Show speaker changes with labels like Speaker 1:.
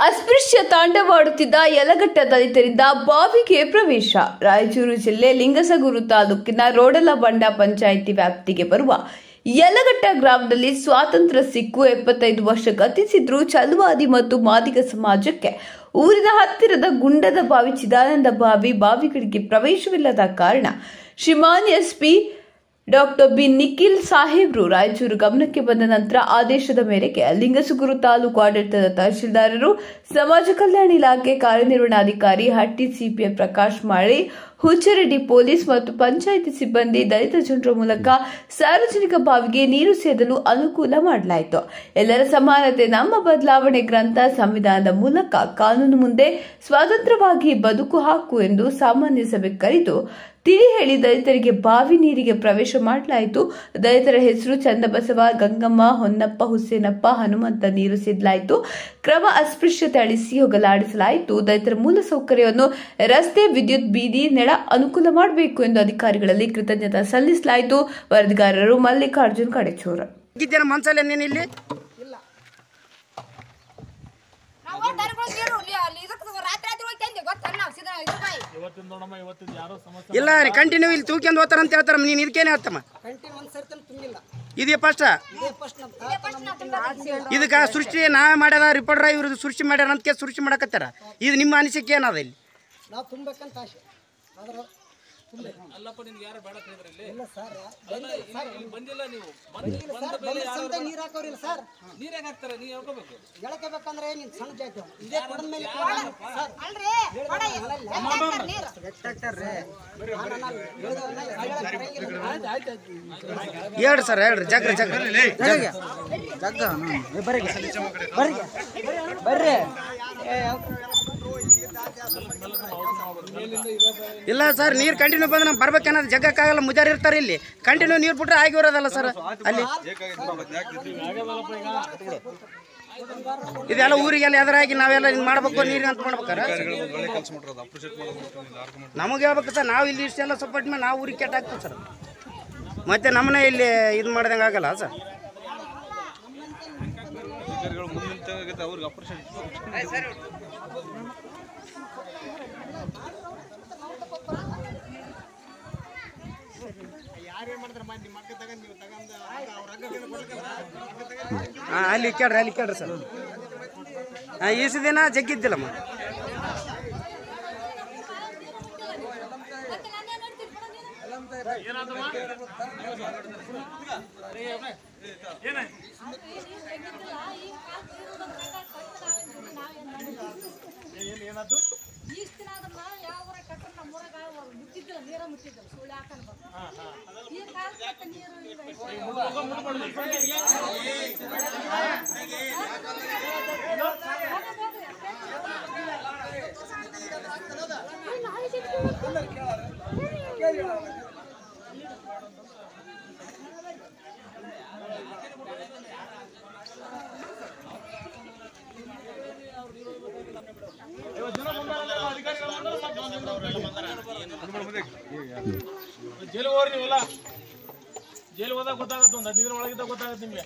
Speaker 1: ಅಸ್ಪೃಶ್ಯ ತಾಂಡವಾಡುತ್ತಿದ್ದ ಯಲಗಟ್ಟ ದಲಿತರಿಂದ ಬಾವಿಗೆ ಪ್ರವೇಶ ರಾಯಚೂರು ಜಿಲ್ಲೆ ಲಿಂಗಸಗೂರು ತಾಲೂಕಿನ ರೋಡಲಬಂಡ ಪಂಚಾಯಿತಿ ವ್ಯಾಪ್ತಿಗೆ ಬರುವ ಯಲಗಟ್ಟ ಗ್ರಾಮದಲ್ಲಿ ಸ್ವಾತಂತ್ರ್ಯ ಸಿಕ್ಕು ಎಪ್ಪತ್ತೈದು ವರ್ಷ ಗತಿಸಿದ್ರು ಚಲುವಾದಿ ಮತ್ತು ಮಾದಿಗ ಸಮಾಜಕ್ಕೆ ಊರಿನ ಹತ್ತಿರದ ಗುಂಡದ ಬಾವಿ ಚಿದಾನಂದ ಬಾವಿ ಬಾವಿಗಳಿಗೆ ಪ್ರವೇಶವಿಲ್ಲದ ಕಾರಣ Shriman SP doctor B Nikhil ಸಾಹೇಬ್ರು ರಾಯಚೂರು ಗಮನಕ್ಕೆ ಬಂದ ನಂತರ ಆದೇಶದ ಮೇರೆಗೆ ಲಿಂಗಸುಗೂರು ತಾಲೂಕು ಆಡಳಿತದ ತಹಶೀಲ್ದಾರರು ಸಮಾಜ ಕಲ್ಯಾಣ ಇಲಾಖೆ ಕಾರ್ಯನಿರ್ವಹಣಾಧಿಕಾರಿ ಹಟ್ಟಿ ಸಿಪಿಎಂ ಪ್ರಕಾಶ್ ಮಾಳಿ ಹುಚ್ಚರೆಡ್ಡಿ ಪೊಲೀಸ್ ಮತ್ತು ಪಂಚಾಯಿತಿ ಸಿಬ್ಬಂದಿ ದಲಿತ ಜನರ ಮೂಲಕ ಸಾರ್ವಜನಿಕ ಬಾವಿಗೆ ನೀರು ಸೇದಲು ಅನುಕೂಲ ಮಾಡಲಾಯಿತು ಎಲ್ಲರ ಸಮಾನತೆ ನಮ್ಮ ಬದಲಾವಣೆ ಗ್ರಂಥ ಸಂವಿಧಾನದ ಮೂಲಕ ಕಾನೂನು ಮುಂದೆ ಸ್ವತಂತ್ರವಾಗಿ ಬದುಕು ಹಾಕು ಎಂದು ಸಾಮಾನ್ಯ ಸಭೆ ಕರೆದು ತಿಳಿ ಹೇಳಿ ದಲಿತರಿಗೆ ಬಾವಿ ನೀರಿಗೆ ಪ್ರವೇಶ ಮಾಡಲಾಯಿತು ದಲಿತರ ಹೆಸರು ಚಂದಬಸವ ಗಂಗಮ್ಮ ಹೊನ್ನಪ್ಪ ಹುಸೇನಪ್ಪ ಹನುಮಂತ ನೀರು ಸಿದ್ಲಾಯಿತು ಕ್ರಮ ಅಸ್ಪೃಶ್ಯತೆ ಅಳಿಸಿ ಹೋಗಲಾಡಿಸಲಾಯಿತು ದಲಿತರ ಮೂಲ ಸೌಕರ್ಯವನ್ನು ರಸ್ತೆ ವಿದ್ಯುತ್ ಬೀದಿ ನೆಡ ಅನುಕೂಲ ಮಾಡಬೇಕು ಎಂದು ಅಧಿಕಾರಿಗಳಲ್ಲಿ ಕೃತಜ್ಞತೆ ಸಲ್ಲಿಸಲಾಯಿತು ವರದಿಗಾರರು ಮಲ್ಲಿಕಾರ್ಜುನ್ ಕಡೆಚೂರ
Speaker 2: ಇದ್ದೇನೆ ಮನ್ಸಲ್ಲಿ ನೀನು ಇಲ್ಲಿ
Speaker 3: ನಾವು ದನಗಳು ನೀರು ಇಲ್ಲಿ ಅಲ್ಲಿ ಇದಕ್ಕೆ ರಾತ್ರಿ ರಾತ್ರಿ ಹೋಗಿ ತಂದೆ ಗೊತ್ತ ನಾವು ಸಿದ್ಧ ಇದ್ರ ಬಾಯಿ
Speaker 4: ಇವತ್ತಿನ ನೋಡಮ್ಮ ಇವತ್ತಿನ ಯಾರೋ ಸಮಸ್ಯೆ
Speaker 2: ಇಲ್ಲ ಕಂಟಿನ್ಯೂ ಇಲ್ಲಿ ತೂಕ್ಯಂದು ಹೋಗ್ತಾರ ಅಂತ ಹೇಳ್ತಾರ ನೀನು ಇದಕ್ಕೇನೆ ಹೇಳ್ತಮ್ಮ
Speaker 5: ಕಂಟಿನ್ಯೂ ಒಂದು ಸರ್ತಿ ತುಂಬಿಲ್ಲ
Speaker 2: ಇದೇ ಫಸ್ಟ್
Speaker 5: ಇದೇ ಫಸ್ಟ್ ನಮ್ಮ ತಾತ ನಮ್ಮ ಮುತ್ತಿ
Speaker 2: ಇದಕ್ಕೆ ಸೃಷ್ಟಿ ನಾವೇ ಮಾಡ್ಯಾರ ರಿಪೋರ್ಟರ್ ಇವ್ರದ್ದು ಸೃಷ್ಟಿ ಮಾಡ್ಯಾರ ಅಂತ ಕೇಳಿ ಸೃಷ್ಟಿ ಮಾಡಕತ್ತಾರ ಇದು ನಿಮ್ಮ ಅನಿಸಿಕೆ ಏನದ ಇಲ್ಲಿ
Speaker 5: ನಾವು ತುಂಬಬೇಕಂತ ಆಸೆ ಆದ್ರೆ
Speaker 4: ಅಲ್ಲಪ್ಪ ನಿನ್ಗೆ ಯಾರು ಬೇಡ ಹೇಳಿದ್ರೆ ಇಲ್ಲಿ
Speaker 5: ಇಲ್ಲ ಸರ್
Speaker 4: ಇಲ್ಲಿ ಬಂದಿಲ್ಲ ನೀವು
Speaker 5: ಬಂದಿಲ್ಲ ಸರ್ ಬಂದ ಸಂತೆ ನೀರು ಹಾಕೋರಿಲ್ಲ ಸರ್
Speaker 4: ನೀರ್ ಯಾಕೆ ಹಾಕ್ತಾರೆ ನೀವ್ ಹೇಳ್ಕೋಬೇಕು
Speaker 5: ಎಳಕಬೇಕಂದ್ರೆ ನೀನು ಸಣ್ಣ ಜಾತಿ ಇದೇ ಕೊಡದ ಮೇಲೆ ಸರ್
Speaker 3: ಅಲ್ರಿ ಕೊಡ ಎತ್ತಾಕ್ತಾರ್ ನೀರು
Speaker 2: ಹೇಳ್ರಿ ಸರ್ ಹೇಳ್ರಿ ಜಗ್ರಿ ಜಗ್ರಿ
Speaker 5: ಬರ್ರಿ
Speaker 2: ಇಲ್ಲ ಸರ್ ನೀರು ಕಂಟಿನ್ಯೂ ಬಂದ್ರೆ ನಮ್ಗೆ ಬರ್ಬೇಕನ್ನೋದು ಜಗ್ಗಕ್ಕಾಗಲ್ಲ ಮುಜಾರಿ ಇರ್ತಾರೆ ಇಲ್ಲಿ ಕಂಟಿನ್ಯೂ ನೀರು ಬಿಟ್ರೆ ಆಗಿರೋದಲ್ಲ ಸರ್ ಅಲ್ಲಿ ಇದೆಲ್ಲ ಊರಿಗೆಲ್ಲ ಎದುರಾಗಿ ನಾವೆಲ್ಲ ಇದು ಮಾಡ್ಬೇಕು ನೀರು ಅಂತ ಮಾಡ್ಬೇಕಾರ ನಮಗೆ ಹೇಳ್ಬೇಕು ಸರ್ ನಾವು ಇಲ್ಲಿ ಇಷ್ಟೆಲ್ಲ ಸಪೋರ್ಟ್ ಮೇಲೆ ನಾವು ಊರಿಗೆ ಕೆಟ್ಟ ಹಾಕ್ತೀವಿ ಸರ್ ಮತ್ತೆ ನಮ್ಮನೆ ಇಲ್ಲಿ ಇದು ಮಾಡ್ದಂಗೆ ಆಗಲ್ಲ ಸರ್ ಹಾಂ ಅಲ್ಲಿ ಕೇಳ್ರಿ ಅಲ್ಲಿ ಕೇಳ್ರಿ ಸರ್ ಹಾಂ ಈಸು ದಿನ ಜಗ್ಗಿದ್ದಿಲ್ಲಮ್ಮ
Speaker 3: ಇಷ್ಟ ದಿನ ಅದನ್ನ ಯಾವ ಊರ ಕಟ್ಟ ನಮ್ಮ ಊರಾಗ ಮುಟ್ಟಿದ್ದಿಲ್ಲ ನೀರ ಮುಟ್ಟಿದ್ದಿಲ್ಲ ಸುಳ್ಳು ಹಾಕನ್ ಈ ಕಾಲಕ್ಕೆ ನೀರು
Speaker 4: ಜೈಲು ಹೋಗ್ರಿ ನೀವೆಲ್ಲ ಜೈಲು ಹೋದಾಗ ಗೊತ್ತಾಗತ್ತೆ ಒಂದು ಹದಿನೈದರ ಒಳಗಿದ್ದಾಗ ಗೊತ್ತಾಗತ್ತೆ ನಿಮ್ಗೆ